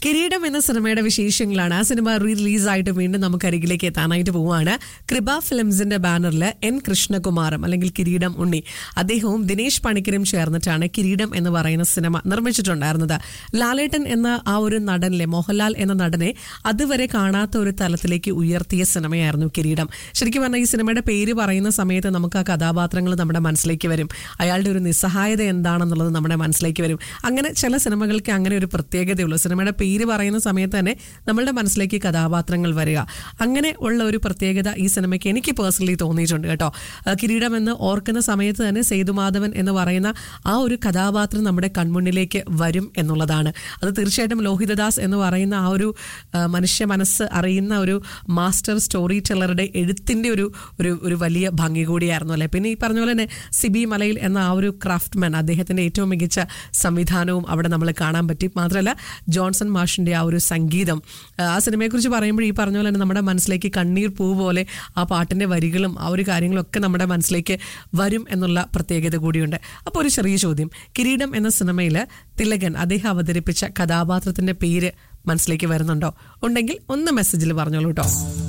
കിരീടം എന്ന സിനിമയുടെ വിശേഷങ്ങളാണ് ആ സിനിമ റീ റിലീസായിട്ട് വീണ്ടും നമുക്ക് അരികിലേക്ക് എത്താനായിട്ട് പോവുകയാണ് കൃപ ഫിലിംസിന്റെ ബാനറിൽ എൻ കൃഷ്ണകുമാറും അല്ലെങ്കിൽ കിരീടം ഉണ്ണി അദ്ദേഹവും ദിനേശ് പണിക്കരും ചേർന്നിട്ടാണ് കിരീടം എന്ന് പറയുന്ന സിനിമ നിർമ്മിച്ചിട്ടുണ്ടായിരുന്നത് ലാലേട്ടൻ എന്ന ആ ഒരു നടനിലെ മോഹൻലാൽ എന്ന നടനെ അതുവരെ കാണാത്ത ഒരു തലത്തിലേക്ക് ഉയർത്തിയ സിനിമയായിരുന്നു കിരീടം ശരിക്കും പറഞ്ഞാൽ ഈ സിനിമയുടെ പേര് പറയുന്ന സമയത്ത് നമുക്ക് ആ കഥാപാത്രങ്ങൾ നമ്മുടെ മനസ്സിലേക്ക് വരും അയാളുടെ ഒരു നിസ്സഹായത എന്താണെന്നുള്ളത് നമ്മുടെ മനസ്സിലേക്ക് വരും അങ്ങനെ ചില സിനിമകൾക്ക് അങ്ങനെ ഒരു പ്രത്യേകതയുള്ളൂ സിനിമയുടെ പേര് പറയുന്ന സമയത്ത് തന്നെ നമ്മളുടെ മനസ്സിലേക്ക് കഥാപാത്രങ്ങൾ വരിക അങ്ങനെ ഉള്ള ഒരു പ്രത്യേകത ഈ സിനിമയ്ക്ക് എനിക്ക് പേഴ്സണലി തോന്നിയിട്ടുണ്ട് കേട്ടോ ആ, കിരീടം എന്ന് ഓർക്കുന്ന സമയത്ത് തന്നെ സേതുമാധവൻ എന്ന് പറയുന്ന ആ ഒരു കഥാപാത്രം നമ്മുടെ കൺമുന്നിലേക്ക് വരും എന്നുള്ളതാണ് അത് തീർച്ചയായിട്ടും ലോഹിതദാസ് എന്ന് പറയുന്ന ആ ഒരു ആ, മനുഷ്യ മനസ്സ് അറിയുന്ന ഒരു മാസ്റ്റർ സ്റ്റോറി ടെല്ലറുടെ എഴുത്തിൻ്റെ ഒരു ഒരു ഒരു വലിയ ഭംഗി കൂടിയായിരുന്നു അല്ലേ പിന്നെ ഈ പറഞ്ഞ പോലെ തന്നെ സിബി മലയിൽ എന്ന ആ ഒരു ക്രാഫ്റ്റ്മാൻ അദ്ദേഹത്തിൻ്റെ ഏറ്റവും മികച്ച സംവിധാനവും അവിടെ നമ്മൾ കാണാൻ പറ്റി മാത്രമല്ല ജോൺസൺ മാഷിൻ്റെ ആ ഒരു സംഗീതം ആ, ആ സിനിമയെക്കുറിച്ച് പറയുമ്പോൾ ഈ പറഞ്ഞ പോലെ തന്നെ നമ്മുടെ മനസ്സിലേക്ക് കണ്ണീർ പൂ പോലെ ആ പാട്ടിൻ്റെ വരികളും ആ ഒരു കാര്യങ്ങളൊക്കെ നമ്മുടെ മനസ്സിലേക്ക് വരും എന്നുള്ള പ്രത്യേകത കൂടിയുണ്ട് അപ്പോൾ ഒരു ചെറിയ ചോദ്യം കിരീടം എന്ന സിനിമയിൽ തിലകൻ അദ്ദേഹം അവതരിപ്പിച്ച കഥാപാത്രത്തിൻ്റെ പേര് മനസ്സിലേക്ക് വരുന്നുണ്ടോ ഉണ്ടെങ്കിൽ ഒന്ന് മെസ്സേജിൽ പറഞ്ഞോളൂ കേട്ടോ